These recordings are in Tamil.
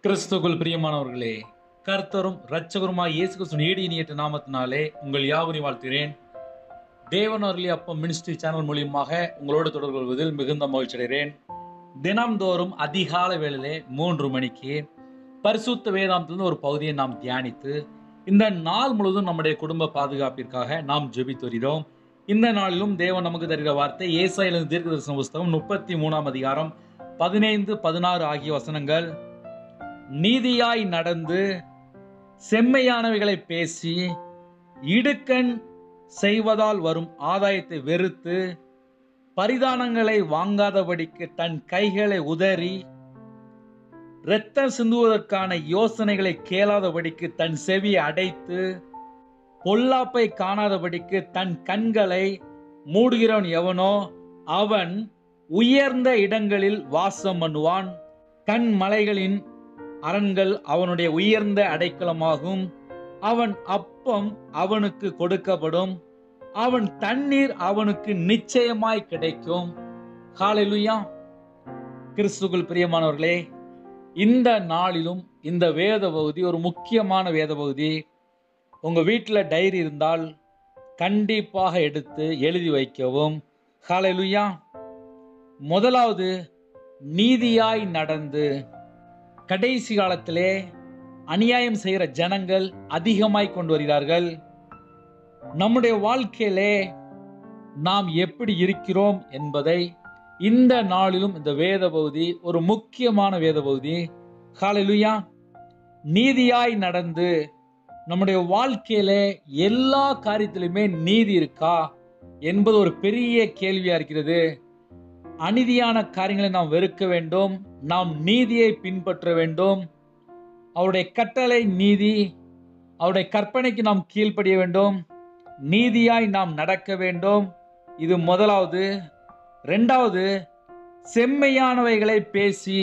கிறிஸ்துக்குள் பிரியமானவர்களே கர்த்தரும் இரட்சகருமாய் இயேசு கிறிஸ்துவின் ஈடு இனியற்ற நாமத்தினாலே உங்கள் யாவரையும் வாழ்த்துகிறேன் தேவன் அருளி அப்பம் மினிஸ்ட்ரி சேனல் மூலியமாக உங்களோடு தொடர்பு கொள்வதில் மிகுந்த மகிழ்ச்சி அடைகிறேன் தினம்தோறும் அதிகாலை வேளையிலே மூன்று மணிக்கு பரிசுத்த வேதாந்தத்திலிருந்து ஒரு பகுதியை நாம் தியானித்து இந்த நாள் முழுவதும் நம்முடைய குடும்ப பாதுகாப்பிற்காக நாம் ஜெபித்து வருகிறோம் இந்த நாளிலும் தேவன் நமக்கு தருகிற வார்த்தை ஏசாயிலிருந்து தீர்க்கதரிசன புஸ்தகம் முப்பத்தி மூணாம் அதிகாரம் பதினைந்து பதினாறு ஆகிய வசனங்கள் நீதியாய் நடந்து செம்மையானவைகளை பேசி இடுக்கண் செய்வதால் வரும் ஆதாயத்தை வெறுத்து பரிதானங்களை வாங்காதபடிக்கு தன் கைகளை உதறி இரத்தம் சிந்துவதற்கான யோசனைகளை கேளாதபடிக்கு தன் செவியை அடைத்து பொல்லாப்பை காணாதபடிக்கு தன் கண்களை மூடுகிறவன் எவனோ அவன் உயர்ந்த இடங்களில் வாசம் பண்ணுவான் கண் மலைகளின் அரண்கள் அவனுடைய உயர்ந்த அடைக்கலமாகும் அவன் அப்பம் அவனுக்கு கொடுக்கப்படும் அவன் தண்ணீர் அவனுக்கு நிச்சயமாய் கிடைக்கும் ஹalleluya கிறிஸ்துக்குள் பிரியமானவர்களே இந்த நாளிலும் இந்த வேத பகுதி ஒரு முக்கியமான வேத பகுதி உங்க வீட்டில் டைரி இருந்தால் கண்டிப்பாக எடுத்து எழுதி வைக்கவும் ஹalleluya முதலாவது நீதியாய் நடந்து கடைசி காலத்திலே அநியாயம் செய்கிற ஜனங்கள் அதிகமாய் கொண்டு வருகிறார்கள் நம்முடைய வாழ்க்கையிலே நாம் எப்படி இருக்கிறோம் என்பதை இந்த நாளிலும் இந்த வேத பகுதி ஒரு முக்கியமான வேத பகுதி ஹalleluya நீதியாய் நடந்து நம்முடைய வாழ்க்கையில எல்லா காரியத்திலுமே நீதி இருக்கா என்பது ஒரு பெரிய கேள்வியா இருக்கிறது அநீதியான காரியங்களை நாம் வெறுக்க வேண்டும் நாம் நீதியை பின்பற்ற வேண்டும் அவருடைய கட்டளை நீதி அவருடைய கற்பனைக்கு நாம் கீழ்ப்படிய வேண்டும் நீதியாய் நாம் நடக்க வேண்டும் இது முதலாவது ரெண்டாவது செம்மையானவைகளை பேசி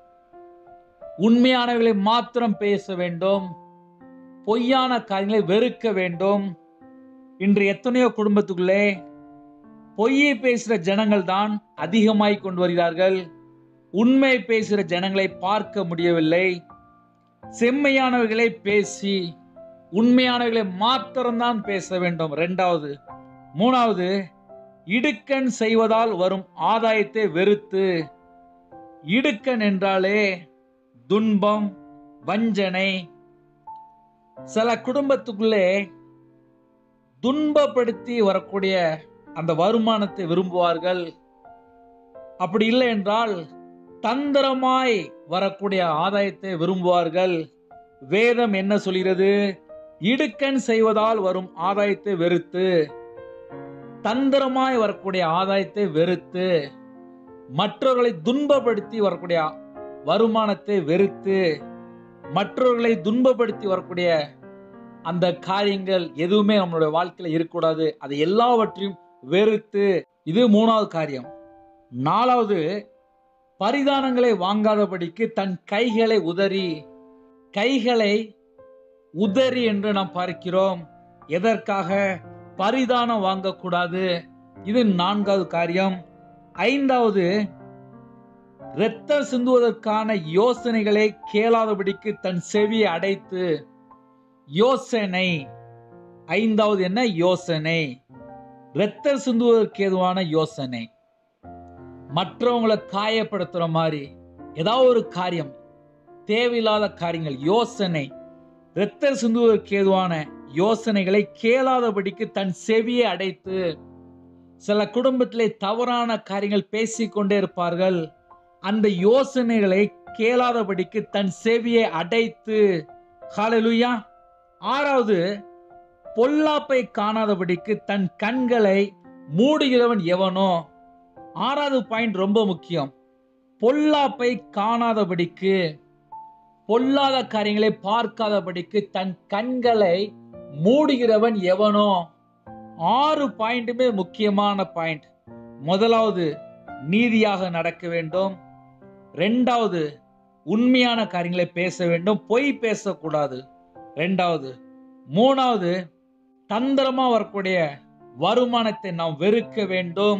உண்மையானவைகளை மாத்திரம் பேச வேண்டும் பொய்யான காரியங்களை வெறுக்க வேண்டும் இன்று எத்தனையோ குடும்பத்துக்குள்ளே பொய்யை பேசுகிற ஜனங்கள் தான் அதிகமாய் கொண்டு வருகிறார்கள் உண்மை பேசுகிற ஜனங்களை பார்க்க முடியவில்லை செம்மையானவைகளை பேசி உண்மையானவைகளை மாத்திரம்தான் பேச வேண்டும் ரெண்டாவது மூணாவது இடுக்கண் செய்வதால் வரும் ஆதாயத்தை வெறுத்து இடுக்கண் என்றாலே துன்பம் வஞ்சனை சில குடும்பத்துக்குள்ளே துன்பப்படுத்தி வரக்கூடிய அந்த வருமானத்தை விரும்புவார்கள் அப்படி இல்லை என்றால் தந்திரமாய் வரக்கூடிய ஆதாயத்தை விரும்புவார்கள் வேதம் என்ன சொல்கிறது இடுக்கண் செய்வதால் வரும் ஆதாயத்தை வெறுத்து தந்திரமாய் வரக்கூடிய ஆதாயத்தை வெறுத்து மற்றவர்களை துன்பப்படுத்தி வரக்கூடிய வருமானத்தை வெறுத்து மற்றவர்களை துன்பப்படுத்தி வரக்கூடிய அந்த காரியங்கள் எதுவுமே நம்மளுடைய வாழ்க்கையில இருக்கக்கூடாது அது எல்லாவற்றையும் வெறுத்து இது மூணாவது காரியம் நாலாவது பரிதானங்களை வாங்காதபடிக்கு தன் கைகளை உதறி கைகளை உதறி என்று நாம் பார்க்கிறோம் எதற்காக பரிதானம் வாங்கக்கூடாது இது நான்காவது காரியம் ஐந்தாவது இரத்த சிந்துவதற்கான யோசனைகளை கேளாதபடிக்கு தன் செவியை அடைத்து யோசனை ஐந்தாவது என்ன யோசனை இரத்த சிந்துவதற்கு ஏதுவான யோசனை மற்றவங்களை காயப்படுத்துற மாதிரி ஏதாவது ஒரு காரியம் தேவையில்லாத காரியங்கள் யோசனை இரத்த சிந்துவதற்கு ஏதுவான யோசனைகளை கேளாதபடிக்கு தன் செவியை அடைத்து சில குடும்பத்திலே தவறான காரியங்கள் பேசிக்கொண்டே இருப்பார்கள் அந்த யோசனைகளை கேளாதபடிக்கு தன் செவியை அடைத்து ஹalleluya ஆறாவது பொல்லாப்பை காணாதபடிக்கு தன் கண்களை மூடுகிறவன் எவனோ ஆறாவது பாயிண்ட் ரொம்ப முக்கியம் பொல்லாப்பை காணாதபடிக்கு பொல்லாத காரியங்களை பார்க்காதபடிக்கு தன் கண்களை மூடுகிறவன் எவனோ ஆறு பாயிண்ட்டுமே முக்கியமான பாயிண்ட் முதலாவது நீதியாக நடக்க வேண்டும் ரெண்டாவது உண்மையான காரியங்களை பேச வேண்டும் பொய் பேசக்கூடாது ரெண்டாவது மூணாவது தந்திரமா வரக்கூடிய வருமானத்தை நாம் வெறுக்க வேண்டும்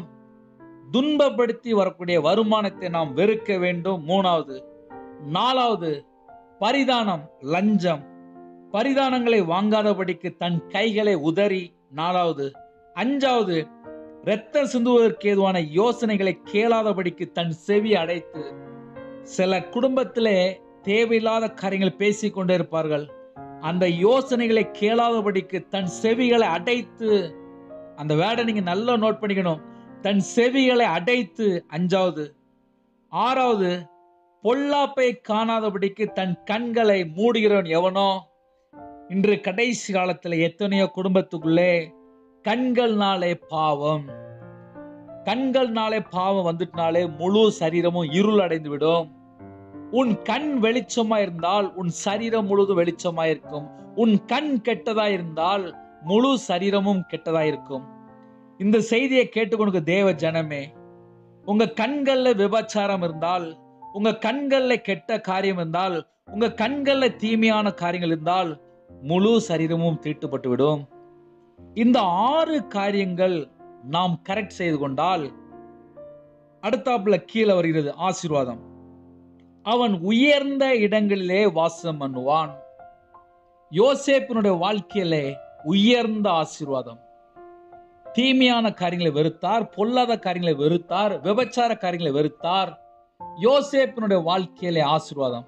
துன்பப்படுத்தி வரக்கூடிய வருமானத்தை நாம் வெறுக்க வேண்டும் மூணாவது நாலாவது பரிதானம் லஞ்சம் பரிதானங்களை வாங்காதபடிக்கு தன் கைகளை உதறி நாலாவது அஞ்சாவது இரத்தம் சிந்துவதற்கு ஏதுவான யோசனைகளை கேளாதபடிக்கு தன் செவி அடைத்து சில குடும்பத்திலே தேவையில்லாத காரியங்களை பேசிக் கொண்டே இருப்பார்கள் அந்த யோசனைகளை கேளாதபடிக்கு தன் செவிகளை அடைத்து அந்த வேர்டை நீங்க நல்லா நோட் பண்ணிக்கணும் தன் செவிகளை அடைத்து அஞ்சாவது ஆறாவது பொல்லாப்பை காணாதபடிக்கு தன் கண்களை மூடுகிறவன் எவனோ இன்று கடைசி காலத்துல எத்தனையோ குடும்பத்துக்குள்ளே கண்கள்னாலே பாவம் கண்கள்னாலே பாவம் வந்துட்டனாலே முழு சரீரமும் இருள் அடைந்து விடும் உன் கண் வெளிச்சமா இருந்தால் உன் சரீரம் முழுதும் வெளிச்சமா இருக்கும் உன் கண் கெட்டதா இருந்தால் முழு சரீரமும் கெட்டதா இருக்கும் இந்த செய்தியை கேட்டுக்கொண்டு தேவ ஜனமே உங்க கண்கள்ல விபச்சாரம் இருந்தால் உங்க கண்கள்ல கெட்ட காரியம் இருந்தால் உங்க கண்கள்ல தீமையான காரியங்கள் இருந்தால் முழு சரீரமும் தீட்டுப்பட்டு விடும் இந்த ஆறு காரியங்கள் நாம் கரெக்ட் செய்து கொண்டால் அடுத்தாப்புல கீழே வருகிறது ஆசீர்வாதம் அவன் உயர்ந்த இடங்களிலே வாசம் பண்ணுவான் யோசேப்பினுடைய வாழ்க்கையிலே உயர்ந்த ஆசீர்வாதம் தீமையான காரியங்களை வெறுத்தார் பொல்லாத காரியங்களை வெறுத்தார் விபச்சார காரியங்களை வெறுத்தார் யோசேப்பினுடைய வாழ்க்கையிலே ஆசீர்வாதம்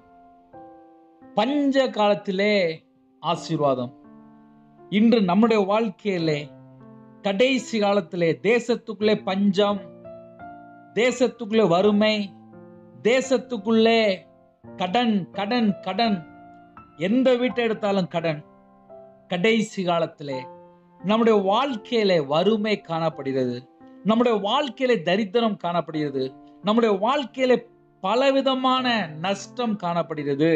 பஞ்ச காலத்திலே ஆசீர்வாதம் இன்று நம்முடைய வாழ்க்கையிலே கடைசி காலத்திலே தேசத்துக்குள்ளே பஞ்சம் தேசத்துக்குள்ளே வறுமை தேசத்துக்குள்ளே கடன் கடன் கடன் எந்த வீட்டை எடுத்தாலும் கடன் கடைசி காலத்திலே நம்முடைய வாழ்க்கையில வறுமை காணப்படுகிறது நம்முடைய வாழ்க்கையில தரித்திரம் காணப்படுகிறது நம்முடைய வாழ்க்கையில பலவிதமான நஷ்டம் காணப்படுகிறது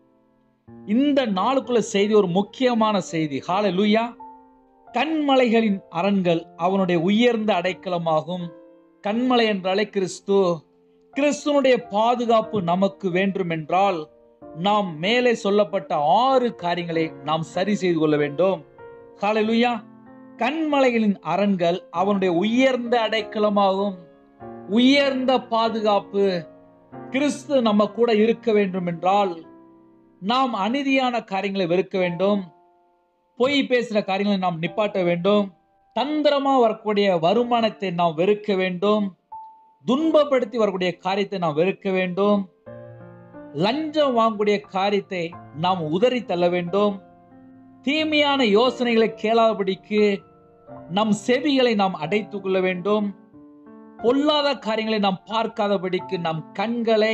இந்த நாளுக்குள்ள செய்தி ஒரு முக்கியமான செய்தி ஹால லூயா கண்மலைகளின் அரண்கள் அவனுடைய உயர்ந்த அடைக்கலமாகும் கண்மலை என்றாலே கிறிஸ்து கிறிஸ்துனுடைய பாதுகாப்பு நமக்கு வேண்டும் என்றால் நாம் மேலே சொல்லப்பட்ட ஆறு காரியங்களை நாம் சரி செய்து கொள்ள வேண்டும் ஹalleluya கண்மலைகளின் அரண்கள் அவனுடைய உயர்ந்த அடைக்கலமாகும் உயர்ந்த பாதுகாப்பு கிறிஸ்து நம்ம கூட இருக்க வேண்டும் என்றால் நாம் அநீதியான காரியங்களை வெறுக்க வேண்டும் பொய் பேசுற காரியங்களை நாம் நிப்பாட்ட வேண்டும் தந்திரமா வரக்கூடிய வருமானத்தை நாம் வெறுக்க வேண்டும் துன்பப்படுத்தி வரக்கூடிய காரியத்தை நாம் வெறுக்க வேண்டும் லஞ்சம் வாங்கக்கூடிய காரியத்தை நாம் உதறி தள்ள வேண்டும் தீமையான யோசனைகளை கேளாதபடிக்கு நம் செவிகளை நாம் அடைத்துக் கொள்ள வேண்டும் பொல்லாத காரியங்களை நாம் பார்க்காதபடிக்கு நம் கண்களை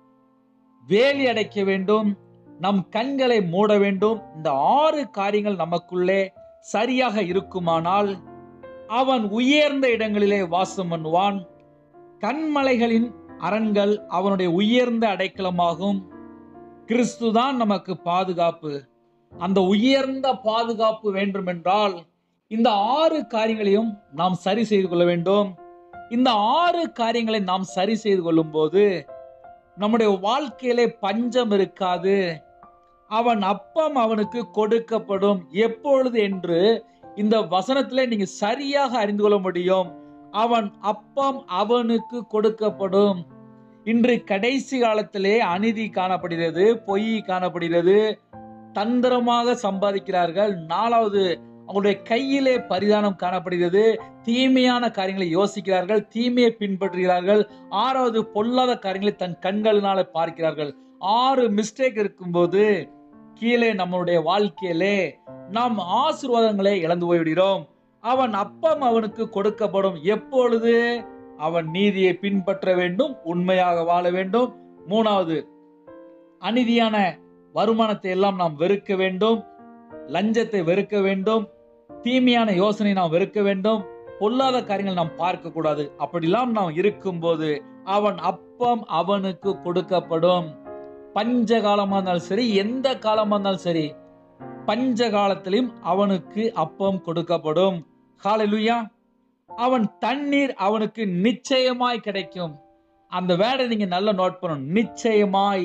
வேலி அடைக்க வேண்டும் நம் கண்களை மூட வேண்டும் இந்த ஆறு காரியங்கள் நமக்குள்ளே சரியாக இருக்குமானால் அவன் உயர்ந்த இடங்களிலே வாசம் பண்ணுவான் கண்மலைகளின் அரண்கள் அவனுடைய உயர்ந்த அடைக்கலமாகும் கிறிஸ்து தான் நமக்கு பாதுகாப்பு அந்த உயர்ந்த பாதுகாப்பு வேண்டும் என்றால் இந்த ஆறு காரியங்களையும் நாம் சரி செய்து கொள்ள வேண்டும் இந்த ஆறு காரியங்களை நாம் சரி செய்து கொள்ளும் போது நம்முடைய வாழ்க்கையிலே பஞ்சம் இருக்காது அவன் அப்பம் அவனுக்கு கொடுக்கப்படும் எப்பொழுது என்று இந்த வசனத்திலே நீங்க சரியாக அறிந்து கொள்ள முடியும் அவன் அப்பம் அவனுக்கு கொடுக்கப்படும் இன்று கடைசி காலத்திலே அநீதி காணப்படுகிறது பொய் காணப்படுகிறது தந்திரமாக சம்பாதிக்கிறார்கள் நாலாவது அவங்களுடைய கையிலே பரிதானம் காணப்படுகிறது தீமையான காரியங்களை யோசிக்கிறார்கள் தீமையை பின்பற்றுகிறார்கள் ஆறாவது பொல்லாத காரியங்களை தன் கண்களினால பார்க்கிறார்கள் ஆறு மிஸ்டேக் இருக்கும்போது கீழே நம்மளுடைய வாழ்க்கையிலே நாம் ஆசீர்வாதங்களை இழந்து போய்விடுகிறோம் அவன் அப்பம் அவனுக்கு கொடுக்கப்படும் எப்பொழுது அவன் நீதியை பின்பற்ற வேண்டும் உண்மையாக வாழ வேண்டும் மூணாவது அநீதியான வருமானத்தை எல்லாம் நாம் வெறுக்க வேண்டும் லஞ்சத்தை வெறுக்க வேண்டும் தீமையான யோசனை நாம் வெறுக்க வேண்டும் பொல்லாத காரியங்கள் நாம் பார்க்க கூடாது அப்படிலாம் நாம் இருக்கும்போது அவன் அப்பம் அவனுக்கு கொடுக்கப்படும் பஞ்ச காலமா இருந்தாலும் சரி எந்த காலமா இருந்தாலும் சரி பஞ்ச காலத்திலும் அவனுக்கு அப்பம் கொடுக்கப்படும் ஹalleluya அவன் தண்ணீர் அவனுக்கு நிச்சயமாய் கிடைக்கும் அந்த வேடை நீங்க நல்லா நோட் பண்ணணும் நிச்சயமாய்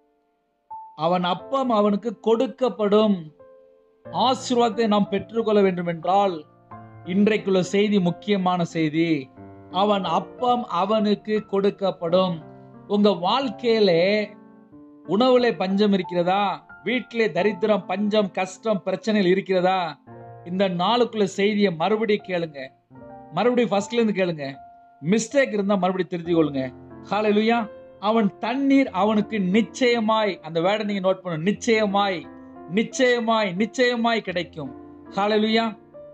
அவன் அப்பம் அவனுக்கு கொடுக்கப்படும் ஆசீர்வாதத்தை நாம் பெற்றுக்கொள்ள வேண்டும் என்றால் இன்றைக்குள்ள செய்தி முக்கியமான செய்தி அவன் அப்பம் அவனுக்கு கொடுக்கப்படும் உங்க வாழ்க்கையிலே உணவுல பஞ்சம் இருக்கிறதா வீட்டிலே தரித்திரம் பஞ்சம் கஷ்டம் பிரச்சனைகள் இருக்கிறதா இந்த நாளுக்குள்ள செய்தியை மறுபடியும் கேளுங்க மறுபடியும் ஃபர்ஸ்ட்ல இருந்து கேளுங்க மிஸ்டேக் இருந்தா மறுபடியும் திருத்திக் கொள்ளுங்க ஹalleluya அவன் தண்ணீர் அவனுக்கு நிச்சயமாய் அந்த வேர்டை நீங்க நோட் பண்ணணும் நிச்சயமாய் நிச்சயமாய் நிச்சயமாய் கிடைக்கும் ஹalleluya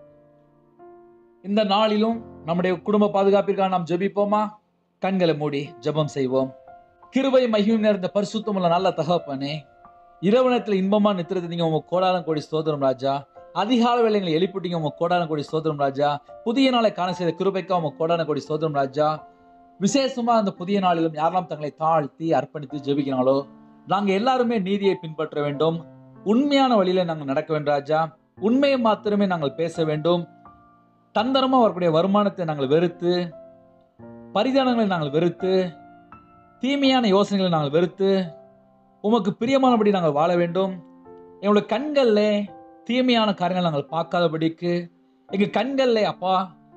இந்த நாளிலும் நம்முடைய குடும்ப பாதுகாப்பிற்காக நாம் ஜெபிப்போமா கண்களை மூடி ஜெபம் செய்வோம் கிருபை மகிமை நிறைந்த பரிசுத்தமுள்ள நல்ல தகப்பனே இரவு நேரத்தில் இன்பமா நித்திரத்தை நீங்க உங்க கோடாலம் கோடி ஸ்தோத்திரம் ராஜா அதிகால வேலைகளை எழுப்பிட்டீங்க உங்க கோடான கோடி ஸ்தோத்திரம் ராஜா புதிய நாளை காண செய்த கிருபைக்கா உங்க கோடான கோடி ஸ்தோத்திரம் ராஜா விசேஷமா அந்த புதிய நாளிலும் யாரெல்லாம் தங்களை தாழ்த்தி அர்ப்பணித்து ஜெபிக்கிறாங்களோ நாங்க எல்லாருமே நீதியை பின்பற்ற வேண்டும் உண்மையான வழியில நாங்கள் நடக்க வேண்டும் ராஜா உண்மையை மாத்திரமே நாங்கள் பேச வேண்டும் தந்தரமா வரக்கூடிய வருமானத்தை நாங்கள் வெறுத்து பரிதானங்களை நாங்கள் வெறுத்து தீமையான யோசனைகளை நாங்கள் வெறுத்து உமக்கு பிரியமானபடி நாங்கள் வாழ வேண்டும் எங்களுடைய கண்கள்ல தீமையான காரியங்களை நாங்கள் பார்க்காதபடிக்கு எங்க கண்கள்ல அப்பா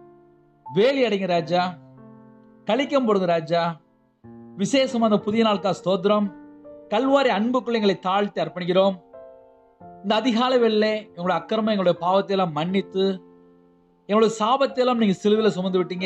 வேலி அடைங்க ராஜா கழிக்கம் போடுங்க ராஜா விசேஷமா அந்த புதிய நாளுக்கா ஸ்தோத்திரம் கல்வாரி அன்புக்குள்ள எங்களை தாழ்த்தி அர்ப்பணிக்கிறோம் இந்த அதிகால வெள்ள எங்களோட அக்கிரமம் எங்களுடைய பாவத்தை எல்லாம் மன்னித்து எங்களோட சாபத்தை எல்லாம் நீங்க சிலுவையில் சுமந்து விட்டீங்க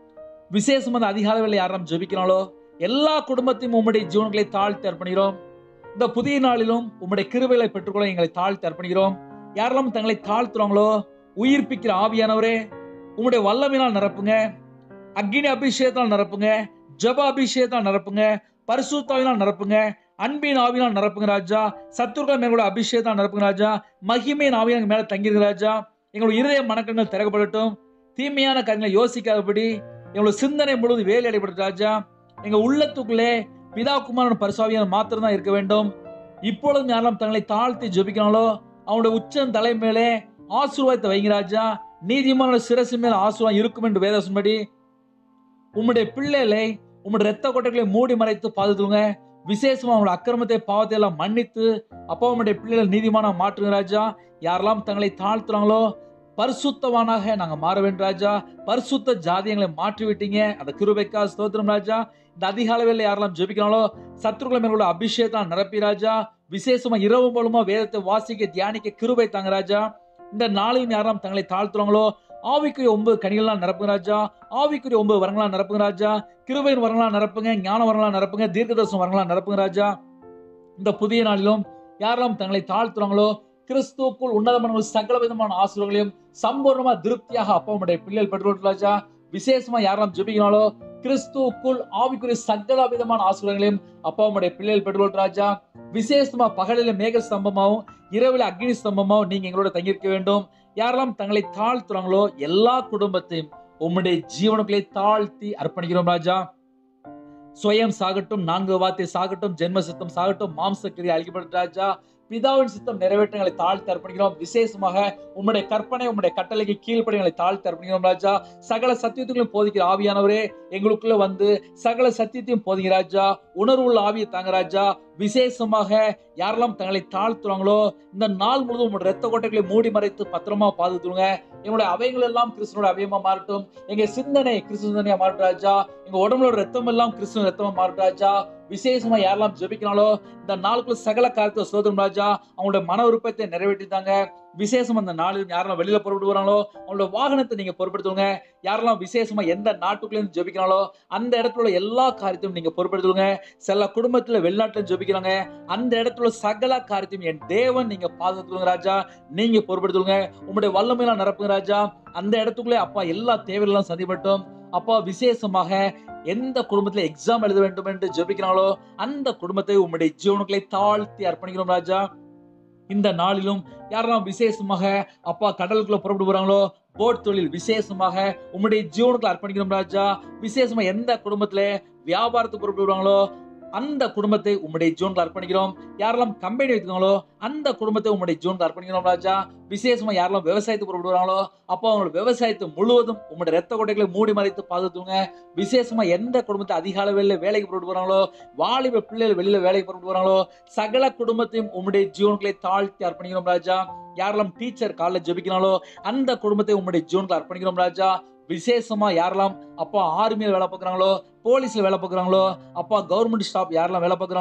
விசேஷமா அந்த அதிகால வெள்ள யாரும் ஜெபிக்கிறாங்களோ எல்லா குடும்பத்தையும் உம்முடைய ஜீவன்களை தாழ்த்தி அர்ப்பணிக்கிறோம் இந்த புதிய நாளிலும் உம்முடைய கிருபைகளை பெற்றுக்கொள்ள எங்களை தாழ்த்தி அர்ப்பணிக்கிறோம் யாரெல்லாம் தங்களை தாழ்த்துறாங்களோ உயிர்ப்பிக்கிற ஆவியானவரே உம்முடைய வல்லமையினால் நிரப்புங்க அக்னி அபிஷேகத்தால் நிரப்புங்க ஜப அபிஷேகத்தால் நிரப்புங்க பரிசுத்தாவினால் நிரப்புங்க அன்பின் ஆவினால் நிரப்புங்க ராஜா சத்துருக்கள் மேலோட அபிஷேகத்தால் நிரப்புங்க ராஜா மகிமையின் ஆவியான மேல தங்கிருங்க ராஜா எங்களோட இருதய மணக்கங்கள் திறக்கப்படட்டும் தீமையான காரியங்களை யோசிக்காதபடி எங்களோட சிந்தனை முழுவதும் வேலை அடைபடும் ராஜா எங்க உள்ளத்துக்குள்ளே பிதா குமாரன் பரிசாவியான மாத்திரம் தான் இருக்க வேண்டும் இப்பொழுதும் யாரெல்லாம் தங்களை தாழ்த்தி ஜெபிக்கிறாங்களோ அவனுடைய உச்சம் தலை மேலே ஆசீர்வாதத்தை வைங்க ராஜா நீதிமான சிரசு மேல ஆசீர்வாதம் இருக்கும் என்று வேதசன்படி உம்முடைய பிள்ளைகளை உம்முடைய ரத்த கொட்டைகளை மூடி மறைத்து பாதுகாத்துங்க விசேஷமா அவங்களோட அக்கிரமத்தை பாவத்தை எல்லாம் மன்னித்து அப்பா உம்முடைய பிள்ளைகள் நீதிமான மாற்றுங்க ராஜா யாரெல்லாம் தங்களை தாழ்த்துறாங்களோ பரிசுத்தவானாக நாங்க மாற வேண்டும் ராஜா பரிசுத்த ஜாதியங்களை மாற்றி விட்டீங்க அந்த கிருபைக்கா ஸ்தோத்திரம் ராஜா இந்த அதிகால வேலை யாரெல்லாம் ஜெபிக்கிறாங்களோ சத்ருக்களை மேலோட அபிஷேகத்தான் நிரப்பி ராஜா விசேஷமா இரவு மூலமா வேதத்தை வாசிக்க தியானிக்க கிருபை தாங்க ராஜா இந்த நாளையும் யாரெல்லாம் தங்களை தாழ்த்துறாங்களோ ஆவிக்குரிய ஒன்பது கனிகள்லாம் நிரப்புங்க ராஜா ஆவிக்குரிய ஒன்பது வரங்களா நிரப்புங்க ராஜா கிருபையின் வரங்களா நிரப்புங்க ஞான வரங்களா நிரப்புங்க தீர்க்கதர்சனம் வரங்களா நிரப்புங்க ராஜா இந்த புதிய நாளிலும் யாரெல்லாம் தங்களை தாழ்த்துறாங்களோ கிறிஸ்துவுக்குள் உன்னதமான சகல விதமான ஆசிரியர்களையும் சம்பூர்ணமா திருப்தியாக அப்பாவுடைய பிள்ளைகள் பெற்றுக்கொண்டு ராஜா விசேஷமா யாரெல்லாம் ஜெபிக்கிறாங்களோ கிறிஸ்துவுக்குள் ஆவிக்குரிய சகல விதமான ஆசிரியர்களையும் அப்பாவுடைய பிள்ளைகள் பெற்றுக்கொண்டு ராஜா விசேஷமா பகலில மேக ஸ்தம்பமாவும் இரவுல அக்னி ஸ்தம்பமாவும் நீங்க எங்களோட தங்கியிருக்க வேண்டும் யாரெல்லாம் தங்களை தாழ்த்துறாங்களோ எல்லா குடும்பத்தையும் உம்முடைய ஜீவனுக்களை தாழ்த்தி அர்ப்பணிக்கிறோம் ராஜா சுயம் சாகட்டும் நான்கு வார்த்தை சாகட்டும் ஜென்ம சித்தம் சாகட்டும் மாம்சக்கிரி அழிக்கப்பட்ட ராஜா பிதாவின் சித்தம் நிறைவேற்றங்களை தாழ்த்தி அர்ப்பணிக்கிறோம் விசேஷமாக உம்முடைய கற்பனை உம்முடைய கட்டளைக்கு கீழ்ப்படிகளை தாழ்த்தி அர்ப்பணிக்கிறோம் ராஜா சகல சத்தியத்தையும் போதிக்கிற ஆவியானவரே எங்களுக்குள்ள வந்து சகல சத்தியத்தையும் போதிங்க ராஜா உணர்வுள்ள ஆவியை தாங்க ராஜா விசேஷமாக யாரெல்லாம் தங்களை தாழ்த்துறாங்களோ இந்த நாள் முழுவதும் உங்களோட ரத்த கோட்டைகளை மூடி மறைத்து பத்திரமா பாதுகாத்துருங்க எங்களுடைய அவைகள் எல்லாம் கிறிஸ்துவோட அவயமா மாறட்டும் எங்க சிந்தனை கிறிஸ்து சிந்தனையா மாறட்டும் ராஜா எங்க உடம்புல ரத்தம் எல்லாம் கிறிஸ்துவ ரத்தமா மாறட்டும் ராஜா விசேஷமா யாரெல்லாம் ஜெபிக்கிறாங்களோ இந்த நாளுக்குள்ள சகல காரியத்தை சோதரும் ராஜா அவங்களுடைய மன விருப்பத்தை நிறைவேற்றித்தாங்க விசேஷம் அந்த நாளில் யாரெல்லாம் வெளியில புறப்பட்டு வராங்களோ அவங்களோட வாகனத்தை நீங்க பொறுப்படுத்துங்க யாரெல்லாம் விசேஷமா எந்த நாட்டுக்குள்ள இருந்து ஜெபிக்கிறாங்களோ அந்த இடத்துல உள்ள எல்லா காரியத்தையும் நீங்க பொறுப்படுத்துங்க சில குடும்பத்துல வெளிநாட்டுல ஜெபிக்கிறாங்க அந்த இடத்துல உள்ள சகல காரியத்தையும் என் தேவன் நீங்க பாதுகாத்துங்க ராஜா நீங்க பொறுப்படுத்துங்க உங்களுடைய வல்லமையெல்லாம் நிரப்புங்க ராஜா அந்த இடத்துக்குள்ளே அப்பா எல்லா தேவையெல்லாம் சந்திப்பட்டும் அப்பா விசேஷமாக எந்த குடும்பத்துல எக்ஸாம் எழுத வேண்டும் என்று ஜெபிக்கிறாங்களோ அந்த குடும்பத்தை உம்முடைய ஜீவனுக்களை தாழ்த்தி அர்ப்பணிக்கிறோம் ராஜா இந்த நாளிலும் யாரெல்லாம் விசேஷமாக அப்பா கடலுக்குள்ள புறப்பட்டு போறாங்களோ போட் தொழில் விசேஷமாக உம்முடைய ஜீவனுக்குள்ள அர்ப்பணிக்கிறோம் ராஜா விசேஷமா எந்த குடும்பத்துல வியாபாரத்துக்கு புறப்பட்டு வருவாங்களோ அந்த குடும்பத்தை உம்முடைய ஜோன்ல அர்ப்பணிக்கிறோம் யாரெல்லாம் கம்பெனி வைக்கிறாங்களோ அந்த குடும்பத்தை உம்முடைய ஜோன்ல அர்ப்பணிக்கிறோம் ராஜா விசேஷமா யாரெல்லாம் விவசாயத்துக்கு புறப்பட்டு வராங்களோ அப்போ அவங்களோட விவசாயத்தை முழுவதும் உம்முடைய ரத்த கொட்டைகளை மூடி மறைத்து பாதுகாத்துங்க விசேஷமா எந்த குடும்பத்தை அதிக அளவில் வேலைக்கு புறப்பட்டு வராங்களோ வாலிப பிள்ளைகள் வெளியில வேலைக்கு புறப்பட்டு வராங்களோ சகல குடும்பத்தையும் உம்முடைய ஜீவன்களை தாழ்த்தி அர்ப்பணிக்கிறோம் ராஜா யாரெல்லாம் டீச்சர் காலேஜ் ஜெபிக்கிறாங்களோ அந்த குடும்பத்தை உம்முடைய ஜீவன்களை அர்ப்பணிக்கிறோம் ராஜா விசேஷமா யாரெல்லாம் அப்பா ஆர்மியில் வேலை பார்க்குறாங்களோ போலீஸ்ல வேலை பார்க்குறாங்களோ அப்பா கவர்மெண்ட் ஸ்டாஃப் யாரெல்லாம் வேலை பார்க்குறாங்களோ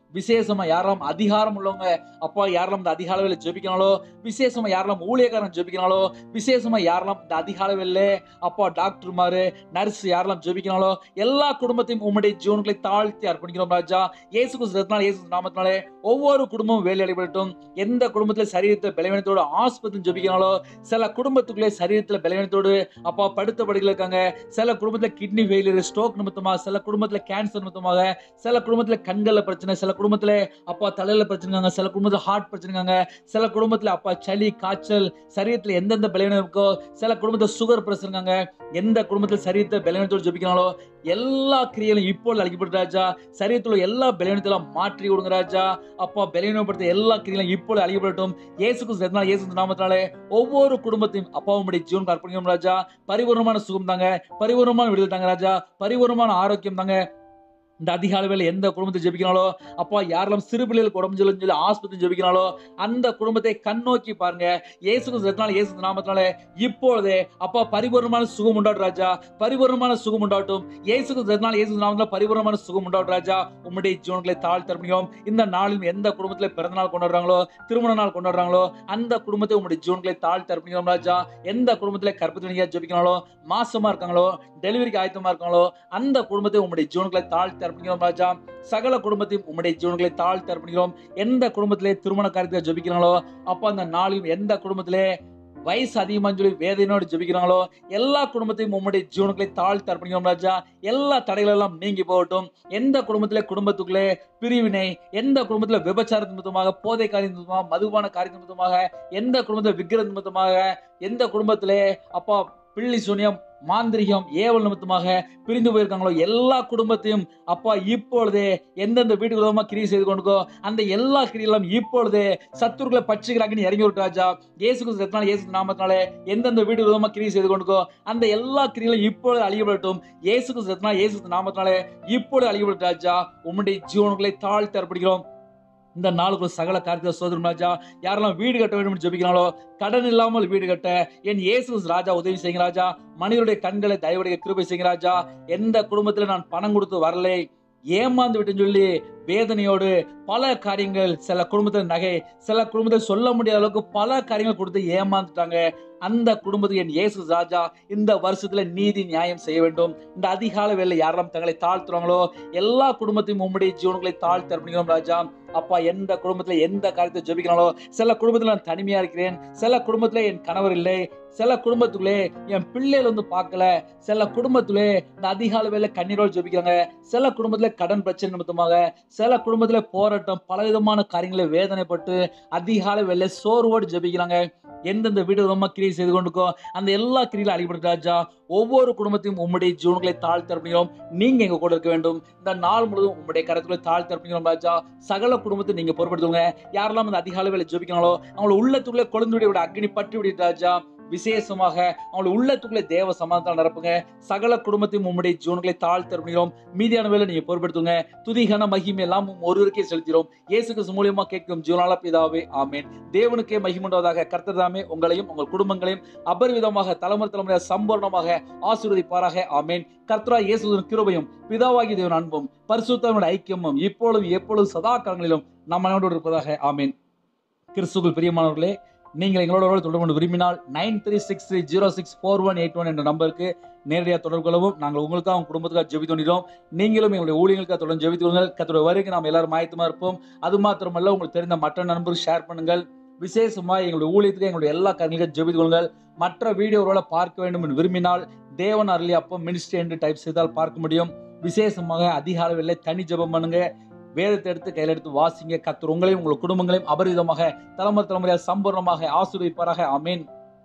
விசேஷமா யாரெல்லாம் அதிகாரம் உள்ளவங்க அப்பா யாரெல்லாம் இந்த அதிகாலவில் ஜெபிக்கிறாங்களோ விசேஷமா யாரெல்லாம் ஊழியக்காரன் ஜெபிக்கிறாங்களோ விசேஷமா யாரெல்லாம் இந்த அதிகாலவில் அப்பா டாக்டர்மாரு நர்ஸ் யாரெல்லாம் ஜெபிக்கிறாங்களோ எல்லா குடும்பத்தையும் உம்முடைய ஜீவன்களை தாழ்த்தி அர்ப்பணிக்கிறோம் ராஜா இயேசு கிறிஸ்துனால இயேசு நாமத்தினாலே ஒவ்வொரு குடும்பமும் வேலை அடைபடட்டும் எந்த குடும்பத்துல சரீரத்தை பலவீனத்தோடு ஆஸ்பத்திரி ஜெபிக்கிறாங்களோ சில குடும்பத்துக்குள்ளே சரீரத்துல பலவீனத்தோடு அப்பா படுத்த படுக்கையில் இருக்காங்க சில குடும்பத்துல கிட்னி ஃபெயிலியர் ஸ்ட்ரோக் நிமித்தமாக சில குடும்பத்துல கேன்சர் நிமித்தமாக சில குடும்பத்துல கண்கள்ல பிரச்சனை சில குடும்பத்துல அப்பா தலையில பிரச்சனைங்க சில குடும்பத்துல ஹார்ட் பிரச்சனைங்க சில குடும்பத்துல அப்பா சளி காய்ச்சல் சரீரத்துல எந்தெந்த பலவீனம் இருக்கோ சில குடும்பத்துல சுகர் பிரச்சனைங்க எந்த குடும்பத்துல சரீரத்தை பலவீனத்தோடு ஜெபிக்கிறாங்களோ எல்லா கிரியைகளும் இப்போ அழிக்கப்பட்டு ராஜா சரீரத்துல எல்லா பலவீனத்தெல்லாம் மாற்றி விடுங்க ராஜா அப்பா பலவீனப்படுத்த எல்லா கிரியைகளும் இப்போ அழிக்கப்படட்டும் இயேசு கிறிஸ்து இயேசு நாமத்தினாலே ஒவ்வொரு குடும்பத்தையும் அப்பாவுடைய ஜீவனுக்கு அர்ப்பணிக்கும் ராஜா பரிபூர்ணமான சுகம் தாங்க பரிபூர்ணமான விடுதலை தாங்க ராஜா பரிபூர்ணமான ஆரோக்கியம் தாங்க இந்த அதிகாலவில் எந்த குடும்பத்தை ஜெபிக்கிறாங்களோ அப்பா யாரெல்லாம் சிறு பிள்ளைகளுக்கு உடம்பு சொல்லி சொல்லி ஆஸ்பத்திரி ஜெபிக்கிறாங்களோ அந்த குடும்பத்தை கண்ணோக்கி பாருங்க இயேசு கிறிஸ்துனால இயேசு நாமத்தினால இப்பொழுதே அப்பா பரிபூர்ணமான சுகம் உண்டாட்டும் ராஜா பரிபூர்ணமான சுகம் உண்டாட்டும் இயேசு கிறிஸ்துனால இயேசு நாமத்தினால பரிபூர்ணமான சுகம் உண்டாட்டும் ராஜா உம்முடைய ஜீவன்களை தாழ்த்த முடியும் இந்த நாளில் எந்த குடும்பத்தில் பிறந்த நாள் கொண்டாடுறாங்களோ திருமண நாள் கொண்டாடுறாங்களோ அந்த குடும்பத்தை உம்முடைய ஜீவன்களை தாழ்த்த அர்ப்பணிக்கிறோம் ராஜா எந்த குடும்பத்தில் கற்பத்தினியா ஜெபிக்கிறாங்களோ மாசமா இருக்காங்களோ டெலிவரிக்கு ஆயத்தமா இருக்காங்களோ அந்த குடும்பத்தை உம்முடைய ஜீவன்களை தாழ்த்தி அர்ப்பணிக்கிறோம் ராஜா சகல குடும்பத்தையும் உம்முடைய ஜீவன்களை தாழ்த்தி அர்ப்பணிக்கிறோம் எந்த குடும்பத்திலே திருமண காரியத்தை ஜெபிக்கிறாங்களோ அப்ப அந்த நாளில் எந்த குடும்பத்திலே வயசு அதிகமான்னு சொல்லி வேதனையோடு ஜெபிக்கிறாங்களோ எல்லா குடும்பத்தையும் உம்முடைய ஜீவன்களை தாழ்த்தி அர்ப்பணிக்கிறோம் ராஜா எல்லா தடைகள் எல்லாம் நீங்கி போகட்டும் எந்த குடும்பத்திலே குடும்பத்துக்குள்ளே பிரிவினை எந்த குடும்பத்துல விபச்சார நிமித்தமாக போதை காரிய நிமித்தமாக மதுபான காரிய நிமித்தமாக எந்த குடும்பத்துல விக்கிர நிமித்தமாக எந்த குடும்பத்திலே அப்பா பிள்ளி சூனியம் மாந்திரிகம் ஏவல் நிமித்தமாக பிரிந்து போயிருக்காங்களோ எல்லா குடும்பத்தையும் அப்பா இப்பொழுதே எந்தெந்த வீட்டுக்கு விதமா கிரியை செய்து கொண்டுக்கோ அந்த எல்லா கிரியெல்லாம் இப்பொழுதே சத்துருக்களை பட்சிகளாக்கி இறங்கி விட்டு ராஜா இயேசு கிறிஸ்துனால இயேசு நாமத்தினாலே எந்தெந்த வீடு விதமா கிரியை செய்து கொண்டுக்கோ அந்த எல்லா கிரிகளும் இப்பொழுது அழியப்படட்டும் இயேசு கிறிஸ்துனால இயேசு நாமத்தினாலே இப்பொழுது அழியப்பட்டு ராஜா உம்முடைய ஜீவன்களை தாழ்த்தி அர்ப்பணிக்கிறோம் இந்த நாளுக்குள்ள சகல காரியத்தை சோதரம் ராஜா யாரெல்லாம் வீடு கட்ட வேண்டும் என்று ஜெபிக்கிறாங்களோ கடன் இல்லாமல் வீடு கட்ட என் இயேசு ராஜா உதவி செய்யுங்க ராஜா மனிதனுடைய கண்களை தயவுடைய கிருபை செய்யுங்க ராஜா எந்த குடும்பத்துல நான் பணம் கொடுத்து வரலை ஏமாந்து விட்டுன்னு சொல்லி வேதனையோடு பல காரியங்கள் சில குடும்பத்தில் நகை சில குடும்பத்தில் சொல்ல முடியாத அளவுக்கு பல காரியங்கள் கொடுத்து ஏமாந்துட்டாங்க அந்த குடும்பத்துக்கு என் இயேசு ராஜா இந்த வருஷத்துல நீதி நியாயம் செய்ய வேண்டும் இந்த அதிகால வேலை யாரெல்லாம் தங்களை தாழ்த்துறாங்களோ எல்லா குடும்பத்தையும் உம்முடைய ஜீவன்களை தாழ்த்தி அர்ப்பணிக்கிறோம் ராஜா அப்பா எந்த குடும்பத்துல எந்த காரியத்தை ஜெபிக்கிறாங்களோ சில குடும்பத்துல நான் தனிமையா இருக்கிறேன் சில குடும்பத்துல என் கணவர் இல்லை சில குடும்பத்துக்குள்ளே என் பிள்ளைகள் வந்து பார்க்கல சில குடும்பத்திலே இந்த அதிகால வேலை கண்ணீரோடு ஜெபிக்கிறாங்க சில குடும்பத்துல கடன் பிரச்சனை நிமித்தமாக சில குடும்பத்துல போராட்டம் பலவிதமான காரியங்களை வேதனைப்பட்டு அதிகால வேலை சோர்வோடு ஜெபிக்கிறாங்க எந்தெந்த வீடு விதமா கிரியை செய்து கொண்டுக்கோ அந்த எல்லா கிரியிலும் அடிபட்டு ராஜா ஒவ்வொரு குடும்பத்தையும் உம்முடைய ஜீவன்களை தாழ்த்தி அர்ப்பணிக்கிறோம் நீங்க எங்க கூட இருக்க வேண்டும் இந்த நாள் முழுவதும் உம்முடைய கரத்துல தாழ்த்தி அர்ப்பணிக்கிறோம் ராஜா சகல குடும்பத்தை நீங்க பொறுப்படுத்துங்க யாரெல்லாம் அந்த அதிகால வேலை ஜெபிக்கிறாங்களோ அவங்கள உள்ளத்துக்குள்ளே கொழுந்து விட அக்னி பற்றி விடுது ராஜா விசேஷமாக அவங்களை உள்ளத்துக்குள்ளே தேவ சமாதானம் நிரப்புங்க சகல குடும்பத்தையும் உம்முடைய ஜீவன்களை தாழ்த்தி அர்ப்பணிக்கிறோம் மீதியான வேலை நீங்க பொறுப்படுத்துங்க துதிகன மகிமை எல்லாம் உம் ஒருவருக்கே செலுத்திறோம் இயேசு கிறிஸ்து மூலியமா கேட்கும் ஜீவனால பிதாவே ஆமேன் தேவனுக்கே மகிமுண்டவதாக கர்த்ததாமே உங்களையும் உங்கள் குடும்பங்களையும் அபரிவிதமாக தலைமுறை தலைமுறை சம்பூர்ணமாக ஆசீர்வதிப்பாராக ஆமேன் கர்த்தரா இயேசுவின் கிருபையும் பிதாவாகி தேவன் அன்பும் பரிசுத்தவனுடைய ஐக்கியமும் இப்பொழுதும் எப்பொழுதும் சதா காலங்களிலும் நம் மனோடு இருப்பதாக ஆமேன் கிறிஸ்துக்குள் பிரியமானவர்களே நீங்கள் எங்களோட தொடர்பு கொண்டு விரும்பினால் nine three six three zero six four one eight one என்ற நம்பருக்கு நேரடியாக தொடர்பு கொள்ளவும் நாங்கள் உங்களுக்காக உங்கள் குடும்பத்துக்காக ஜெபித்து கொண்டிருக்கிறோம் நீங்களும் எங்களுடைய ஊழியர்களுக்காக தொடர்ந்து ஜெபித்து கொள்ளுங்கள் கத்தோட வரைக்கும் நாம் எல்லாரும் ஆயத்தமாக இருப்போம் அது மாத்திரமல்ல உங்களுக்கு தெரிந்த மற்ற நண்பர்கள் ஷேர் பண்ணுங்கள் விசேஷமாக எங்களுடைய ஊழியத்துக்கு எங்களுடைய எல்லா காரியங்களுக்கும் ஜெபித்து கொள்ளுங்கள் மற்ற வீடியோவோட பார்க்க வேண்டும் என்று விரும்பினால் தேவன் அருளி அப்போ மினிஸ்ட்ரி என்று டைப் செய்தால் பார்க்க முடியும் விசேஷமாக அதிக அளவில் தனி ஜெபம் பண்ணுங்க வேதத்தை எடுத்து கையில் எடுத்து வாசிங்க கத்தர் உங்களையும் உங்கள் குடும்பங்களையும் அபரிதமாக தலைமுறை தலைமுறையாக சம்பூர்ணமாக ஆசீர்வதிப்பாராக ஆமீன்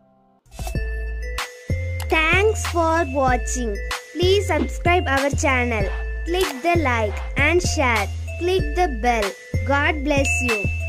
Thanks for watching. Please subscribe our channel. Click the like and share. Click the bell. God bless you.